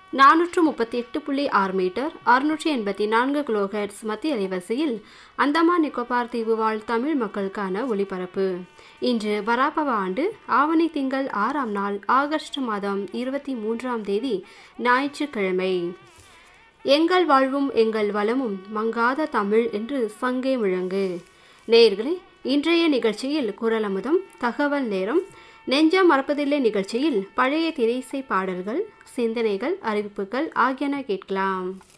நானூற்று முப்பத்தி எட்டு புள்ளி ஆறு மீட்டர் அறுநூற்றி எண்பத்தி நான்கு கிலோஹெர்ட்ஸ் மத்திய அலைவரிசையில் அந்தமான் நிக்கோபார் தீவு வாழ் தமிழ் மக்களுக்கான ஒலிபரப்பு இன்று வராபவ ஆண்டு ஆவணி திங்கள் ஆறாம் நாள் ஆகஸ்ட் மாதம் இருபத்தி மூன்றாம் தேதி ஞாயிற்றுக்கிழமை எங்கள் வாழ்வும் எங்கள் வளமும் மங்காத தமிழ் என்று சங்கே முழங்கு நேயர்களே இன்றைய நிகழ்ச்சியில் குரல் அமுதம் தகவல் நேரம் நெஞ்சம் மறப்பதில்லை நிகழ்ச்சியில் பழைய திரைசை பாடல்கள் சிந்தனைகள் அறிவிப்புகள் ஆகியன கேட்கலாம்